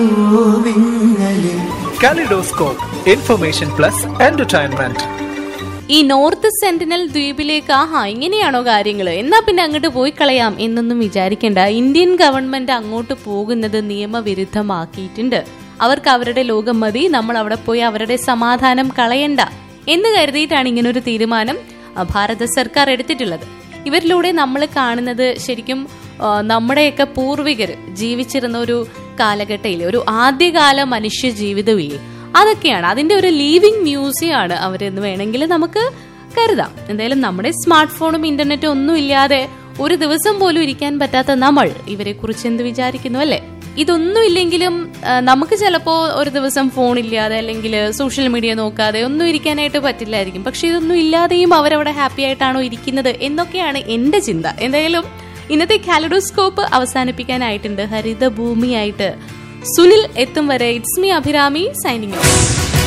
kaleidoscope information plus entertainment ഈ north sentinel ദ്വീപിലേക്ക് ആഹാ ഇങ്ങനെയാണോ കാര്യങ്ങൾ എന്നാ പിന്നെ അങ്ങോട്ട് പോയി കളയാം എന്നൊന്നും വിചാരിക്കേണ്ട ഇന്ത്യൻ ഗവൺമെന്റ് അങ്ങോട്ട് പോകുന്നത് നിയമവിരുദ്ധമാക്കിയിട്ടുണ്ട് അവർക്ക് അവരുടെ ലോകം മതി നമ്മൾ അവിടെ പോയി അവരുടെ സമാധാനം കളയണ്ട എന്ന് കരുതിയിട്ടാണ് ഇങ്ങനൊരു തീരുമാനം ആ, ഭാരത സർക്കാർ എടുത്തിട്ടുള്ളത് ഇവരിലൂടെ നമ്മൾ കാണുന്നത് ശരിക്കും ആ, നമ്മുടെയൊക്കെ പൂർവികർ ജീവിച്ചിരുന്ന ഒരു കാലഘട്ടയിലെ ഒരു ആദ്യകാല മനുഷ്യ ജീവിതമില്ലേ അതൊക്കെയാണ് അതിന്റെ ഒരു ലീവിംഗ് മ്യൂസിയം ആണ് അവരെന്ന് വേണമെങ്കിൽ നമുക്ക് കരുതാം എന്തായാലും നമ്മുടെ സ്മാർട്ട് ഫോണും ഇന്റർനെറ്റും ഒന്നും ഇല്ലാതെ ഒരു ദിവസം പോലും ഇരിക്കാൻ പറ്റാത്ത നമ്മൾ ഇവരെ കുറിച്ച് എന്ത് വിചാരിക്കുന്നു അല്ലേ ഇതൊന്നും ഇല്ലെങ്കിലും ആ, നമുക്ക് ചിലപ്പോ ഒരു ദിവസം ഫോൺ ഇല്ലാതെ അല്ലെങ്കിൽ സോഷ്യൽ മീഡിയ നോക്കാതെ ഒന്നും ഇരിക്കാനായിട്ട് പറ്റില്ലായിരിക്കും പക്ഷെ ഇതൊന്നും ഇല്ലാതെയും അവരവിടെ ഹാപ്പി ആയിട്ടാണോ ഇരിക്കുന്നത് എന്നൊക്കെയാണ് എന്റെ ചിന്ത എന്തായാലും ഇന്നത്തെ കാലഡോസ്കോപ്പ് അവസാനിപ്പിക്കാനായിട്ടുണ്ട് ഹരിത ഭൂമിയായിട്ട് സുനിൽ എത്തും വരെ it's me Abhirami signing of